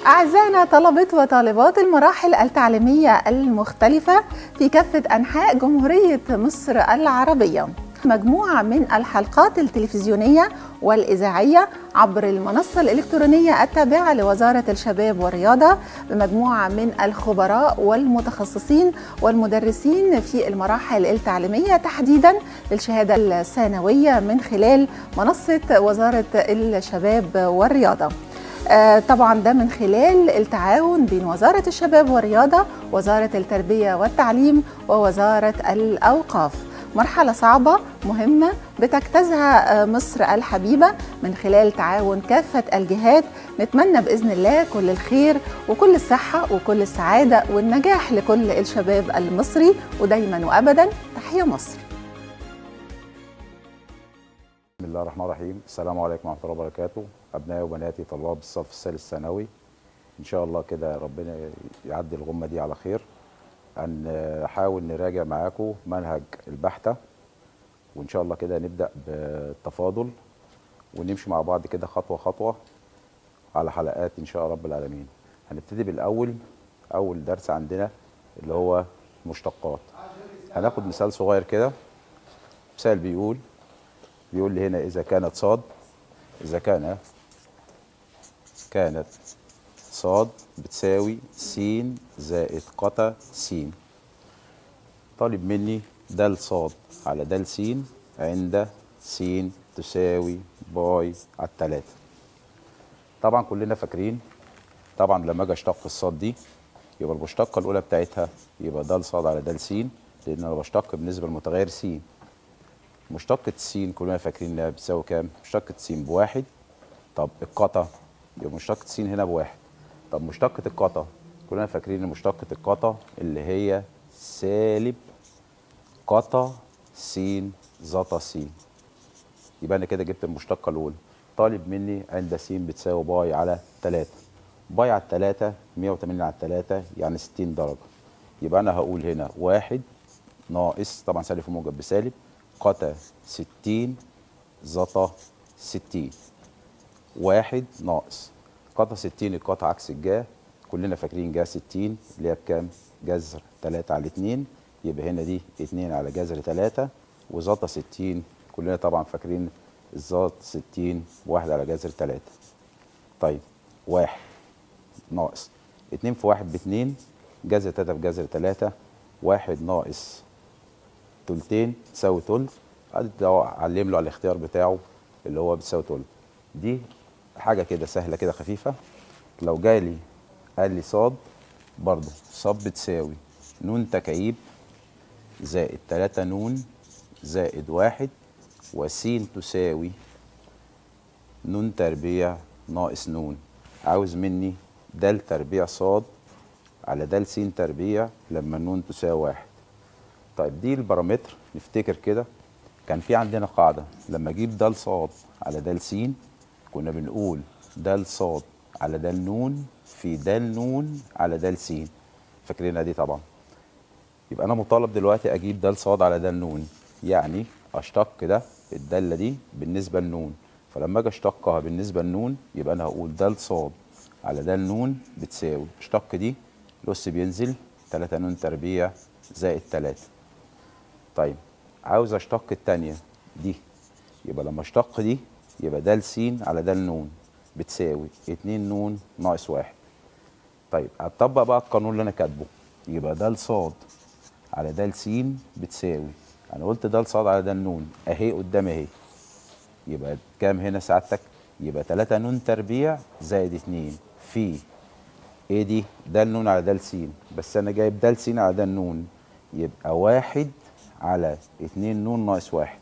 أعزائنا طلبة وطالبات المراحل التعليمية المختلفة في كافة أنحاء جمهورية مصر العربية مجموعة من الحلقات التلفزيونية والإذاعية عبر المنصة الإلكترونية التابعة لوزارة الشباب والرياضة بمجموعة من الخبراء والمتخصصين والمدرسين في المراحل التعليمية تحديدا للشهادة الثانوية من خلال منصة وزارة الشباب والرياضة آه، طبعا ده من خلال التعاون بين وزارة الشباب والرياضة وزارة التربية والتعليم ووزارة الأوقاف مرحلة صعبة مهمة بتجتازها آه، مصر الحبيبة من خلال تعاون كافة الجهات نتمنى بإذن الله كل الخير وكل الصحة وكل السعادة والنجاح لكل الشباب المصري ودايما وأبدا تحية مصر بسم الله الرحمن الرحيم السلام عليكم ورحمه الله وبركاته ابنائي وبناتي طلاب الصف الثالث ثانوي ان شاء الله كده ربنا يعدي الغمه دي على خير هنحاول نراجع معاكم منهج البحثه وان شاء الله كده نبدا بالتفاضل ونمشي مع بعض كده خطوه خطوه على حلقات ان شاء رب العالمين هنبتدي بالاول اول درس عندنا اللي هو مشتقات هناخد مثال صغير كده مثال بيقول بيقول لي هنا إذا كانت صاد إذا كان كانت صاد بتساوي س زائد قتا س طالب مني دال صاد على دال س عند س تساوي باي على التلاتة طبعا كلنا فاكرين طبعا لما اجي اشتق الصاد دي يبقى المشتقة الأولى بتاعتها يبقى دال صاد على دال س لأن أنا بشتق بالنسبة للمتغير س مشتقة س كلنا فاكرين انها بتساوي كام؟ مشتقة س بواحد طب القطا يبقى مشتقة س هنا بواحد طب مشتقة القطا كلنا فاكرين ان مشتقة القطا اللي هي سالب قطا س زتا س يبقى انا كده جبت المشتقة الأولى طالب مني عند س بتساوي باي على 3 باي على 3 180 على 3 يعني 60 درجة يبقى انا هقول هنا واحد ناقص طبعا سالب في موجب بسالب قتا ستين زتا ستين واحد ناقص قتا ستين القطع عكس الجا كلنا فاكرين جا ستين اللي هي بكام؟ جذر تلاتة على اتنين يبقى هنا دي اتنين على جذر تلاتة وزتا ستين كلنا طبعا فاكرين الزات ستين واحد على جذر تلاتة طيب واحد ناقص اتنين في واحد باتنين جذر تلاتة في جذر تلاتة واحد ناقص تلتين تساوي تلت قعدت علم له على الاختيار بتاعه اللي هو بتساوي تلت دي حاجه كده سهله كده خفيفه لو جالي قال لي صاد برضه صاد بتساوي نون تكعيب زائد تلاتة نون زائد واحد وس تساوي نون تربيع ناقص نون عاوز مني دال تربيع صاد على دال س تربيع لما النون تساوي واحد طيب دي البارامتر نفتكر كده كان في عندنا قاعده لما اجيب د ص على د س كنا بنقول د ص على د ن في د ن على د س فاكرينها دي طبعا يبقى انا مطالب دلوقتي اجيب د ص على د ن يعني اشتق ده الداله دي بالنسبه لنون فلما اجي اشتقها بالنسبه لنون يبقى انا هقول د ص على د ن بتساوي اشتق دي الاس بينزل 3 ن تربيع زائد 3 طيب عاوز اشتق التانية دي يبقى لما اشتق دي يبقى د س على د ن بتساوي 2 ن ناقص 1 طيب هتطبق بقى القانون اللي انا كاتبه يبقى د ص على د س بتساوي انا قلت د ص على د ن اهي قدامي اهي يبقى كام هنا سعادتك يبقى 3 ن تربيع زائد 2 في ايه دي د ن على د س بس انا جايب د س على د ن يبقى واحد على 2 ن ناقص 1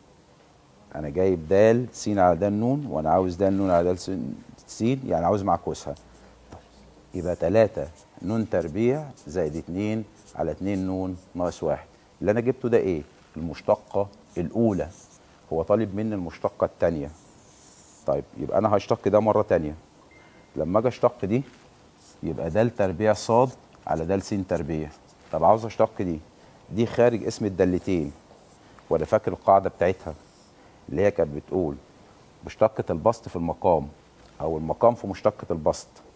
انا جايب د س على د ن وانا عاوز د ن على د س يعني عاوز معكوسها يبقى 3 ن تربيع زائد 2 على 2 ن ناقص 1 اللي انا جبته ده ايه المشتقه الاولى هو طالب مني المشتقه الثانيه طيب يبقى انا هشتق ده مره ثانيه لما اجي اشتق دي يبقى د تربيع ص على د س تربيع طب عاوز اشتق دي دي خارج اسم الدالتين وانا فاكر القاعده بتاعتها اللي هي كانت بتقول مشتقه البسط في المقام او المقام في مشتقه البسط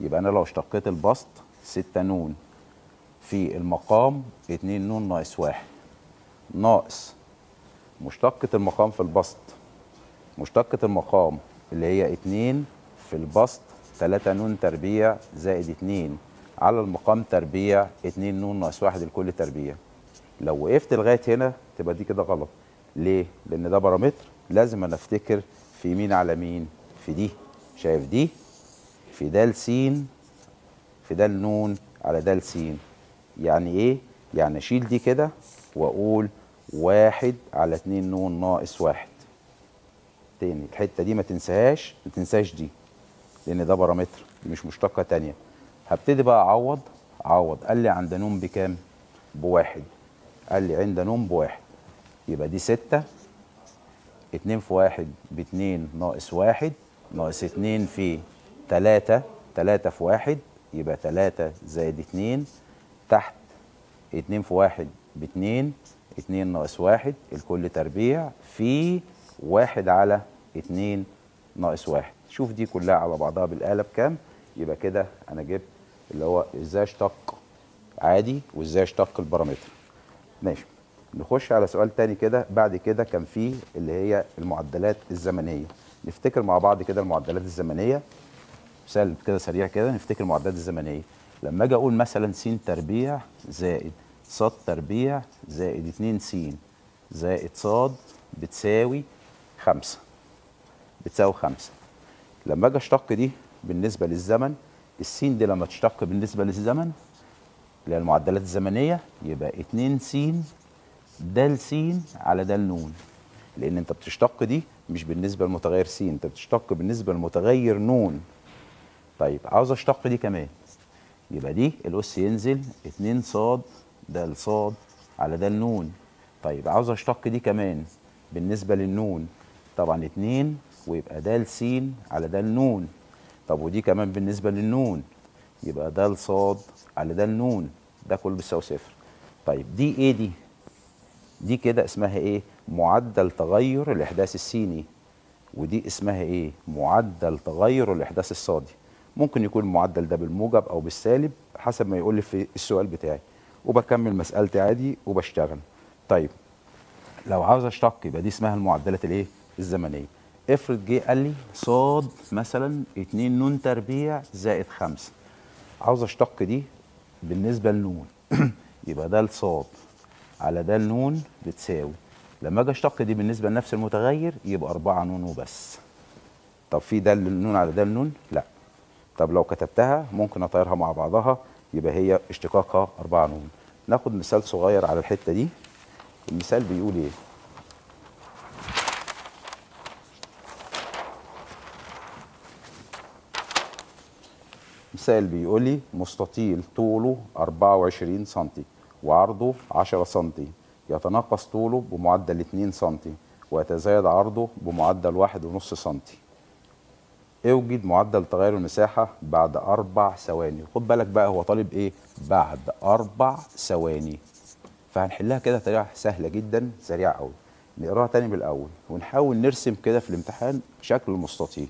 يبقى انا لو اشتقيت البسط 6 نون في المقام 2 نون ناقص واحد ناقص مشتقة المقام في البسط مشتقة المقام اللي هي 2 في البسط 3 نون تربيع زائد 2 على المقام تربيع 2 نون ناقص واحد الكل تربيع لو وقفت لغايه هنا تبقى دي كده غلط ليه؟ لان ده بارامتر لازم انا افتكر في مين على مين في دي شايف دي في د س في د نون على د س يعني ايه؟ يعني اشيل دي كده واقول واحد على اتنين نون ناقص واحد تاني الحته دي ما تنساهاش ما تنساش دي لان ده بارامتر دي مش مشتقه تانيه هبتدي بقى اعوض اعوض قال لي عند نون بكام؟ بواحد قال لي عند نون بواحد يبقى دي ستة اتنين في واحد باتنين ناقص واحد ناقص اتنين في تلاتة تلاتة في واحد يبقى تلاتة زائد اتنين تحت اتنين في واحد باتنين اتنين ناقص واحد الكل تربيع في واحد على اتنين ناقص واحد شوف دي كلها على بعضها بالآلة بكام يبقى كده أنا جبت اللي هو ازاي اشتق عادي وازاي اشتق البارامتر ماشي نخش على سؤال تاني كده بعد كده كان فيه اللي هي المعدلات الزمنيه نفتكر مع بعض كده المعدلات الزمنيه مثال كده سريع كده نفتكر المعدلات الزمنيه لما اجي اقول مثلا س تربيع زائد ص تربيع زائد 2 س زائد ص بتساوي 5 بتساوي 5 لما اجي اشتق دي بالنسبه للزمن السين دي لما تشتق بالنسبه للزمن اللي هي المعدلات الزمنيه يبقى 2 س د س على د ن لان انت بتشتق دي مش بالنسبه للمتغير س انت بتشتق بالنسبه للمتغير ن طيب عاوز اشتق دي كمان يبقى دي الاس ينزل 2 ص د ص على د ن طيب عاوز اشتق دي كمان بالنسبه للنون طبعا 2 ويبقى د س على د ن طب ودي كمان بالنسبه للنون يبقى د ص على د النون ده كله بيساوي صفر طيب دي ايه دي دي كده اسمها ايه معدل تغير الاحداث السيني ودي اسمها ايه معدل تغير الاحداث الصادي ممكن يكون المعدل ده بالموجب او بالسالب حسب ما يقول لي في السؤال بتاعي وبكمل مسألتي عادي وبشتغل طيب لو عاوز اشتق يبقى دي اسمها المعدلات الايه الزمنيه افرض جه قال لي صاد مثلا 2 نون تربيع زائد 5 عاوز اشتق دي بالنسبه لنون يبقى ده الصاد على ده النون بتساوي لما اجي اشتق دي بالنسبه لنفس المتغير يبقى 4 نون وبس طب في ده النون على ده النون لا طب لو كتبتها ممكن اطيرها مع بعضها يبقى هي اشتقاقها 4 نون ناخد مثال صغير على الحته دي المثال بيقول ايه مثال بيقول لي مستطيل طوله 24 سم وعرضه 10 سم يتناقص طوله بمعدل 2 سم ويتزايد عرضه بمعدل 1.5 سم اوجد معدل تغير المساحة بعد أربع ثواني خد بالك بقى هو طالب إيه بعد أربع ثواني فهنحلها كده طريقة سهلة جدا سريعة أوي نقراها تاني بالأول ونحاول نرسم كده في الامتحان شكل مستطيل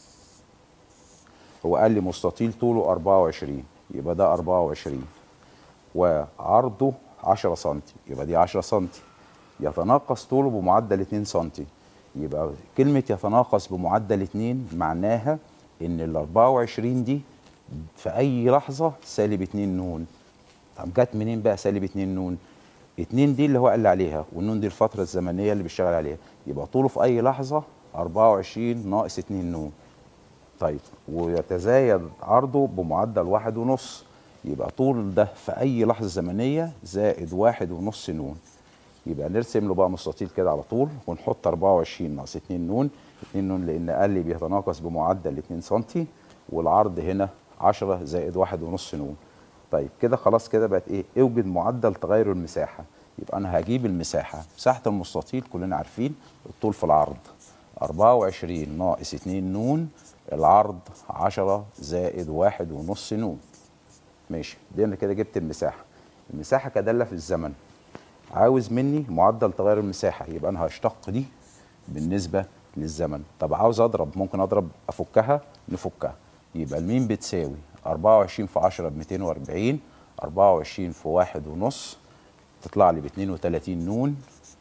هو قال لي مستطيل طوله 24 يبقى ده 24 وعرضه 10 سم يبقى دي 10 سم يتناقص طوله بمعدل 2 سم يبقى كلمة يتناقص بمعدل 2 معناها إن ال 24 دي في أي لحظة سالب 2 نون طب جت منين بقى سالب 2 نون؟ 2 دي اللي هو قال لي عليها والنون دي الفترة الزمنية اللي بيشتغل عليها يبقى طوله في أي لحظة 24 ناقص 2 نون طيب ويتزايد عرضه بمعدل واحد ونص يبقى طول ده في أي لحظة زمنية زائد واحد ونص نون يبقى نرسم له بقى مستطيل كده على طول ونحط 24 ناقص 2 نون 2 نون لأن قال لي بيتناقص بمعدل 2 سم والعرض هنا 10 زائد واحد ونص نون طيب كده خلاص كده بقت ايه اوجد معدل تغير المساحة يبقى أنا هجيب المساحة مساحة المستطيل كلنا عارفين الطول في العرض 24 ناقص 2 نون العرض 10 زائد واحد ونص نون ماشي دي انا كده جبت المساحه المساحه كداله في الزمن عاوز مني معدل تغير المساحه يبقى انا هشتق دي بالنسبه للزمن طب عاوز اضرب ممكن اضرب افكها نفكها يبقى المين بتساوي 24 في 10 ب 240 24 في واحد ونص تطلع لي ب 32 نون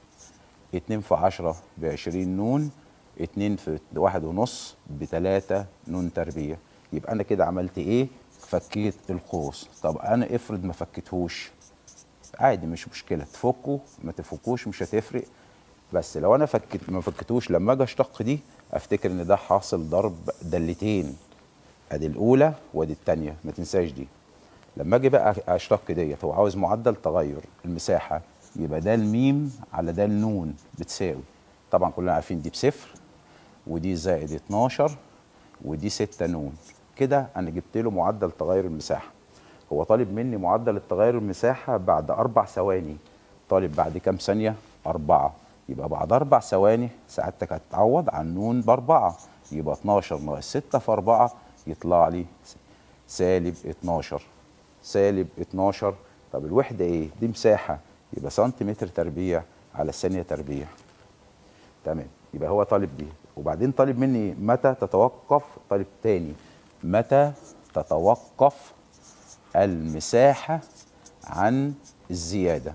2 في 10 ب 20 نون 2 في واحد ونص ب 3 نون تربيع يبقى انا كده عملت ايه فكيت القوس طب انا افرض ما فكتهوش عادي مش مشكله تفكوا ما تفكوش مش هتفرق بس لو انا فكت ما فكتوش لما اجي اشتق دي افتكر ان ده حاصل ضرب دلتين ادي الاولى وادي الثانيه ما تنساش دي لما اجي بقى اشتق ديت هو عاوز معدل تغير المساحه يبقى ده الميم على ده النون بتساوي طبعا كلنا عارفين دي بصفر ودي زائد 12 ودي 6 نون كده انا جبت له معدل تغير المساحه هو طالب مني معدل التغير المساحه بعد اربع ثواني طالب بعد كام ثانيه اربعه يبقى بعد اربع ثواني سعادتك هتتعوض عن نون باربعه يبقى 12 ناقص 6 في 4 يطلع لي سالب 12 سالب 12 طب الوحده ايه؟ دي مساحه يبقى سنتيمتر تربيع على الثانيه تربيع تمام يبقى هو طالب دي وبعدين طالب مني متى تتوقف طالب تاني متى تتوقف المساحة عن الزيادة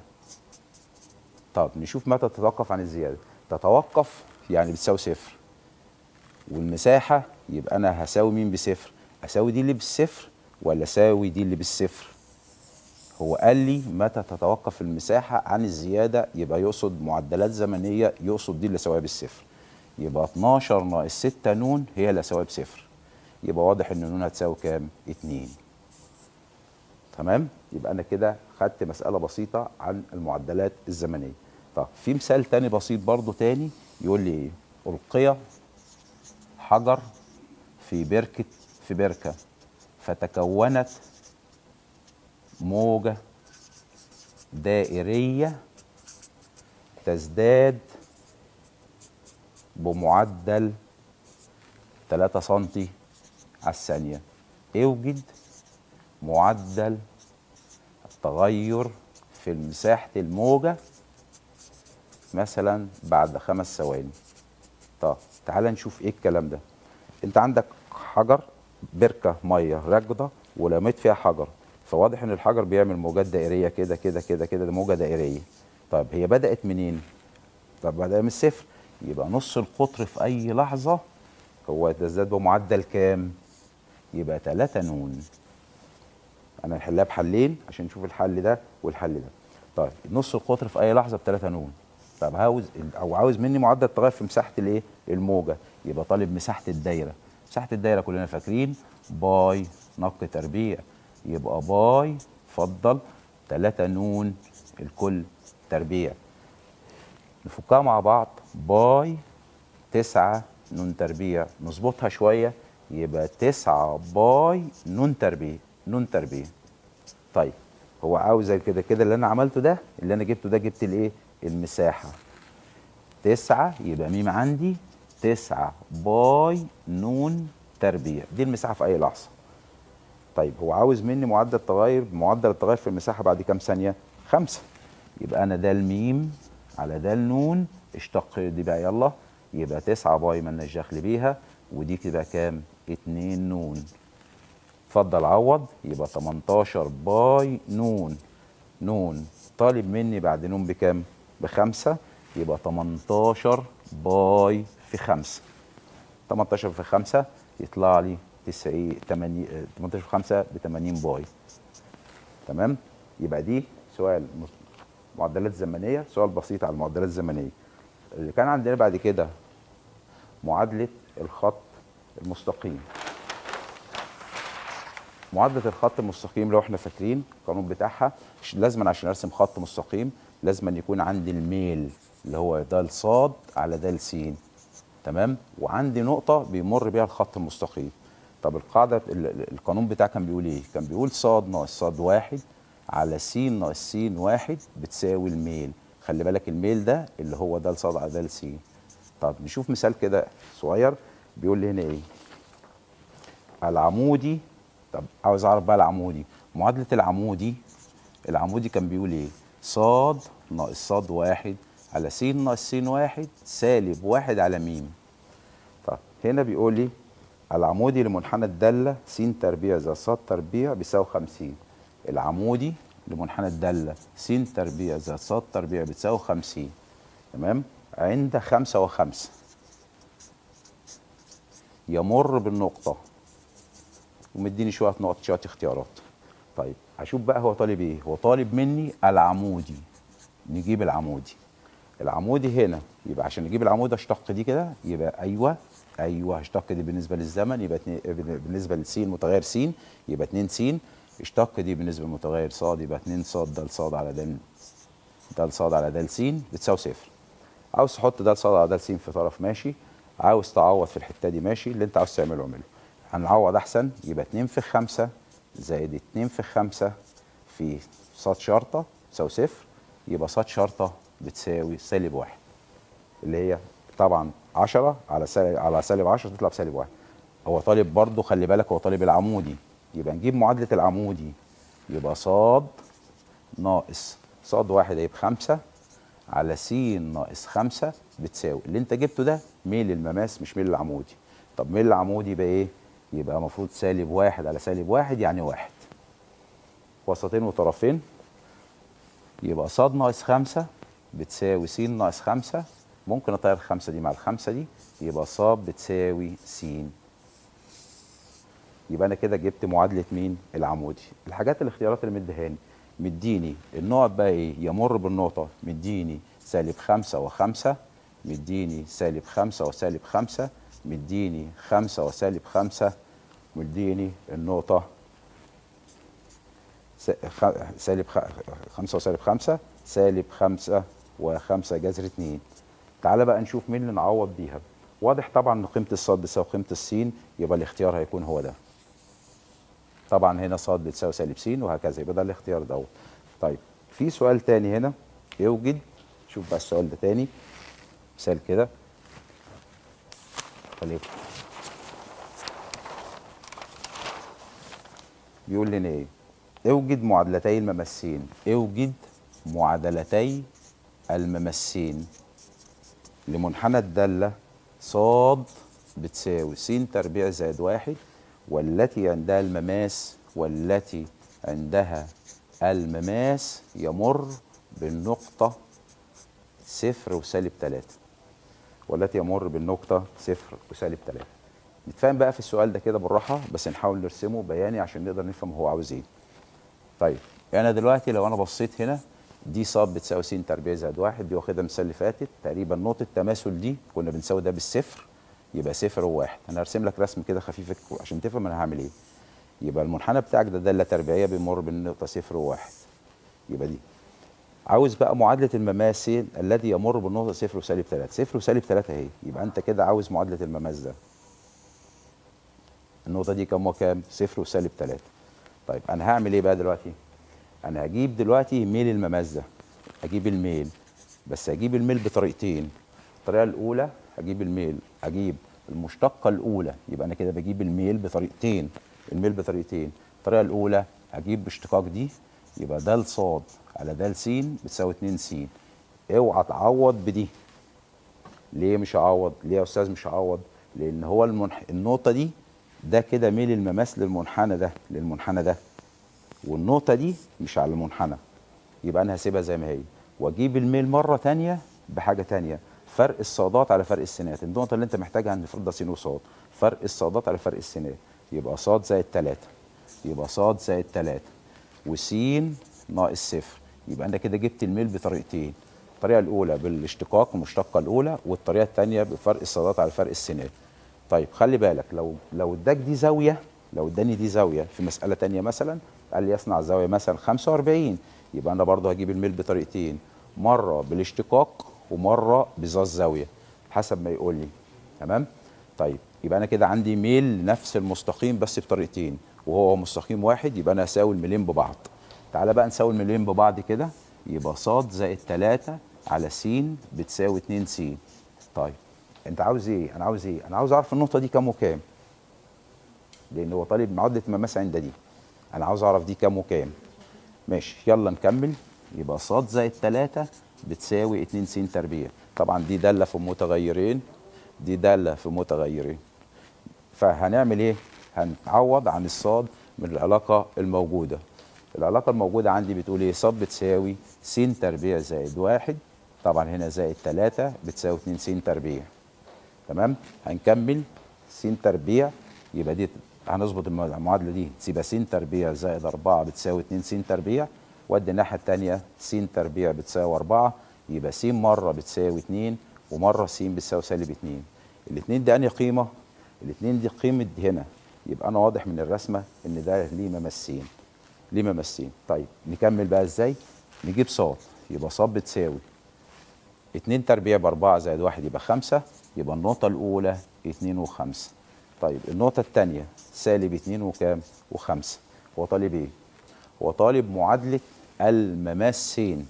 طب نشوف متى تتوقف عن الزيادة تتوقف يعني بتساوي صفر والمساحة يبقى أنا هساوي مين بصفر أساوي دي اللي بالصفر ولا أساوي دي اللي بالصفر هو قال لي متى تتوقف المساحة عن الزيادة يبقى يقصد معدلات زمنية يقصد دي اللي سواها بالصفر يبقى 12 ناقص 6 نون هي اللي سواها بصفر يبقى واضح ان نون هتساوي كام؟ 2 تمام؟ يبقى انا كده خدت مسألة بسيطة عن المعدلات الزمنية طب في مثال تاني بسيط برضو تاني يقول لي ايه؟ ألقي حجر في بركة في بركة فتكونت موجة دائرية تزداد بمعدل 3 سنتي على الثانية اوجد معدل التغير في مساحة الموجة مثلا بعد خمس ثواني طب تعال نشوف ايه الكلام ده انت عندك حجر بركة مية راكدة ولميت فيها حجر فواضح ان الحجر بيعمل موجات دائرية كده كده كده كده ده موجة دائرية طيب هي بدأت منين طب بدأت من الصفر يبقى نص القطر في اي لحظة هو يتزداد بمعدل كام يبقى 3 نون انا هنحلها بحلين عشان نشوف الحل ده والحل ده طيب نص القطر في اي لحظه ب 3 نون طب عاوز او عاوز مني معدل التغير في مساحه الايه الموجه يبقى طالب مساحه الدايره مساحه الدايره كلنا فاكرين باي نق تربيع يبقى باي اتفضل 3 نون الكل تربيع نفكها مع بعض باي 9 نون تربيع نظبطها شويه يبقى 9 باي نون تربيع نون تربيع طيب هو عاوز كده كده اللي انا عملته ده اللي انا جبته ده جبت الايه المساحه 9 يبقى ميم عندي 9 باي نون تربيع دي المساحه في اي لحظه طيب هو عاوز مني معدل تغير معدل التغير في المساحه بعد كام ثانيه خمسة يبقى انا ده الميم على ده النون اشتق دي بقى يلا يبقى 9 باي مالناش دخل بيها ودي كده كام 2 نون اتفضل عوض يبقى 18 باي نون نون طالب مني بعد نون بكام بخمسة يبقى 18 باي في خمسة 18 في خمسة يطلع لي 90 80 18 في 5 ب 80 باي تمام يبقى دي سؤال معدلات زمنيه سؤال بسيط على المعدلات الزمنيه اللي كان عندنا بعد كده معادله الخط المستقيم معادله الخط المستقيم لو احنا فاكرين القانون بتاعها لازما عشان ارسم خط مستقيم لازما يكون عندي الميل اللي هو د ص على د س تمام وعندي نقطه بيمر بيها الخط المستقيم طب القاعده القانون بتاعها كان بيقول ايه كان بيقول ص ناقص ص واحد على س ناقص س واحد بتساوي الميل خلي بالك الميل ده اللي هو د ص على د س طب نشوف مثال كده صغير بيقول لي هنا ايه العمودي طب عاوز اعرف بقى العمودي معادله العمودي العمودي كان بيقول ايه ص ناقص ص واحد على س ناقص س واحد سالب واحد على م طب هنا بيقول لي العمودي لمنحنى الدالة س تربيع زائد ص تربيع بيساوي 50 العمودي لمنحنى الدالة س تربيع زائد ص تربيع بتساوي 50 تمام عند خمسة وخمسة يمر بالنقطة ومديني شوية نقط شوية اختيارات طيب هشوف بقى هو طالب ايه هو طالب مني العمودي نجيب العمودي العمودي هنا يبقى عشان نجيب العمود اشتق دي كده يبقى ايوه ايوه هشتق دي بالنسبه للزمن يبقى اتنين بالنسبه لس متغير س يبقى 2 س اشتق دي بالنسبه لمتغير ص يبقى 2 ص د ص على د د ص على د س بتساوي صفر عاوز تحط د ص على د س في طرف ماشي عاوز تعوض في الحته دي ماشي اللي انت عاوز تعمله اعمله هنعوض احسن يبقى 2 في 5 زائد 2 في 5 في ص شرطه تساوي صفر يبقى ص شرطه بتساوي سالب واحد اللي هي طبعا 10 على سالب على سالب 10 تطلع بسالب واحد هو طالب برضه خلي بالك هو طالب العمودي يبقى نجيب معادله العمودي يبقى ص ناقص ص واحد هيبقى 5 على س ناقص 5 بتساوي اللي انت جبته ده ميل المماس مش ميل العمودي طب ميل العمودي يبقى ايه؟ يبقى المفروض سالب واحد على سالب واحد يعني واحد وسطين وطرفين يبقى ص ناقص 5 بتساوي س ناقص 5 ممكن اطير الخمسه دي مع الخمسه دي يبقى ص بتساوي س يبقى انا كده جبت معادله مين العمودي الحاجات الاختيارات اللي مديهاني مديني النقط بقى ايه يمر بالنقطه مديني سالب خمسة وخمسة مديني سالب خمسة وسالب خمسة مديني خمسة وسالب خمسة مديني النقطة سالب خمسة وسالب خمسة سالب خمسة وخمسة جذر اتنين تعالى بقى نشوف مين اللي نعوض بيها واضح طبعا ان قيمة الصاد بتساوي قيمة السين يبقى الاختيار هيكون هو ده طبعا هنا صاد بتساوي سالب س وهكذا يبقى ده الاختيار دوت طيب في سؤال تاني هنا يوجد شوف بقى السؤال ده تاني مثال كده خليكم بيقول لنا ايه اوجد معادلتي الممسين اوجد معادلتي الممسين لمنحنى الدالة صاد بتساوي س تربيع زائد واحد والتي عندها المماس والتي عندها المماس يمر بالنقطة صفر وسالب تلاتة والتي يمر بالنقطة صفر وسالب تلاتة نتفاهم بقى في السؤال ده كده بالراحة بس نحاول نرسمه بياني عشان نقدر نفهم هو عاوز ايه طيب انا دلوقتي لو انا بصيت هنا دي صاد بتساوي س تربيع زائد واحد دي واخدها المثال اللي فاتت تقريبا نقطة التماثل دي كنا بنساوي ده بالصفر يبقى صفر وواحد انا هرسم لك رسم كده خفيف عشان تفهم انا هعمل ايه يبقى المنحنى بتاعك ده داله تربيعيه بيمر بالنقطه صفر وواحد يبقى دي عاوز بقى معادله المماسين الذي يمر بالنقطه صفر وسالب 3 صفر وسالب 3 اهي يبقى انت كده عاوز معادله المماس ده النقطه دي كام وكام صفر وسالب 3 طيب انا هعمل ايه بقى دلوقتي انا هجيب دلوقتي ميل المماس ده اجيب الميل بس اجيب الميل بطريقتين الطريقه الاولى هجيب الميل اجيب المشتقه الاولى يبقى انا كده بجيب الميل بطريقتين الميل بطريقتين الطريقه الاولى اجيب باشتقاق دي يبقى د ص على د س بتساوي 2 س اوعى تعوض بدي ليه مش هعوض ليه يا استاذ مش هعوض لان هو المنح... النقطه دي ده كده ميل المماس للمنحنى ده للمنحنى ده والنقطه دي مش على المنحنى يبقى انا هسيبها زي ما هي واجيب الميل مره تانية بحاجه تانية فرق الصادات على فرق السينات النقطه اللي انت محتاجها هنفرض ده س وصاد فرق الصادات على فرق السينات يبقى صاد زائد 3 يبقى صاد زائد 3 وس ناقص صفر يبقى انا كده جبت الميل بطريقتين الطريقه الاولى بالاشتقاق المشتقه الاولى والطريقه الثانيه بفرق الصادات على فرق السينات طيب خلي بالك لو لو اداك دي زاويه لو اداني دي زاويه في مساله ثانيه مثلا قال لي يصنع الزاويه مثلا 45 يبقى انا برضه هجيب الميل بطريقتين مره بالاشتقاق ومره بزاز زاويه حسب ما يقول لي تمام طيب يبقى انا كده عندي ميل نفس المستقيم بس بطريقتين وهو مستقيم واحد يبقى انا هساوي الميلين ببعض تعالى بقى نساوي الميلين ببعض كده يبقى ص زائد 3 على س بتساوي 2 س طيب انت عاوز ايه انا عاوز ايه انا عاوز اعرف النقطه دي كام وكام لان هو طالب معادله مماس عند دي انا عاوز اعرف دي كام وكام ماشي يلا نكمل يبقى ص زائد 3 بتساوي 2 س تربيع طبعا دي داله في متغيرين دي داله في متغيرين فهنعمل ايه هنعوض عن الصاد من العلاقه الموجوده العلاقه الموجوده عندي بتقول ايه صاد بتساوي س تربيع زائد واحد طبعا هنا زائد 3 بتساوي 2 س تربيع تمام هنكمل س تربيع يبقى دي هنظبط الم- المعادله دي تبقى س تربيع زائد 4 بتساوي 2 س تربيع وادي الناحيه الثانيه س تربيع بتساوي 4 يبقى س مره بتساوي 2 ومره س بتساوي سالب 2 الاثنين دي انهي قيمه الاثنين دي قيمه دي هنا يبقى انا واضح من الرسمه ان ده ليه ممسين ليه ممسين طيب نكمل بقى ازاي نجيب صاد يبقى صاد بتساوي 2 تربيع بأربعة زائد واحد يبقى خمسة يبقى النقطة الأولى اتنين وخمسة طيب النقطة الثانية سالب اتنين وكام وخمسة هو طالب ايه؟ هو طالب معادلة المماسين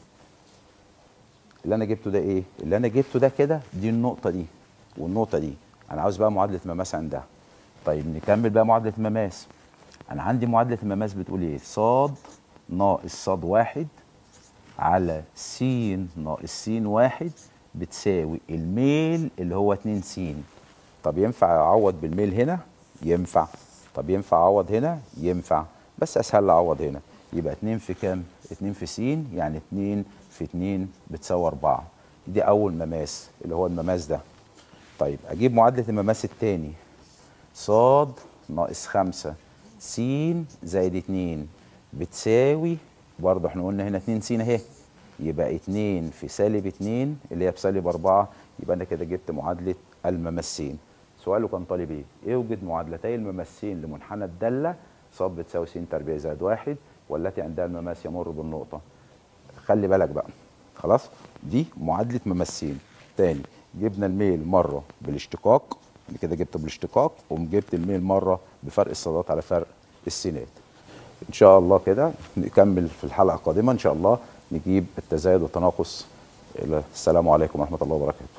اللي أنا جبته ده ايه؟ اللي أنا جبته ده كده دي النقطة دي والنقطة دي أنا عاوز بقى معادلة مماس عندها طيب نكمل بقى معادلة مماس أنا عندي معادلة مماس بتقول ايه؟ صاد ناقص صاد واحد على س ناقص س واحد بتساوي الميل اللي هو 2 س طب ينفع اعوض بالميل هنا ينفع طب ينفع اعوض هنا ينفع بس اسهل اعوض هنا يبقى 2 في كام 2 في س يعني 2 في 2 بتساوي 4 دي اول مماس اللي هو المماس ده طيب اجيب معادله المماس الثاني صاد ناقص خمسة س زائد اتنين بتساوي برضه احنا قلنا هنا اتنين س اهي يبقى اتنين في سالب اتنين اللي هي بسالب أربعة يبقى أنا كده جبت معادلة الممسين سؤاله كان طالب ايه؟ اوجد معادلتي الممسين لمنحنى الدالة صاد بتساوي س تربيع زائد واحد والتي عندها المماس يمر بالنقطة خلي بالك بقى خلاص دي معادله ممسين تاني جبنا الميل مره بالاشتقاق أنا كده جبته بالاشتقاق وجبت الميل مره بفرق الصادات على فرق السينات ان شاء الله كده نكمل في الحلقه القادمه ان شاء الله نجيب التزايد والتناقص الى السلام عليكم ورحمه الله وبركاته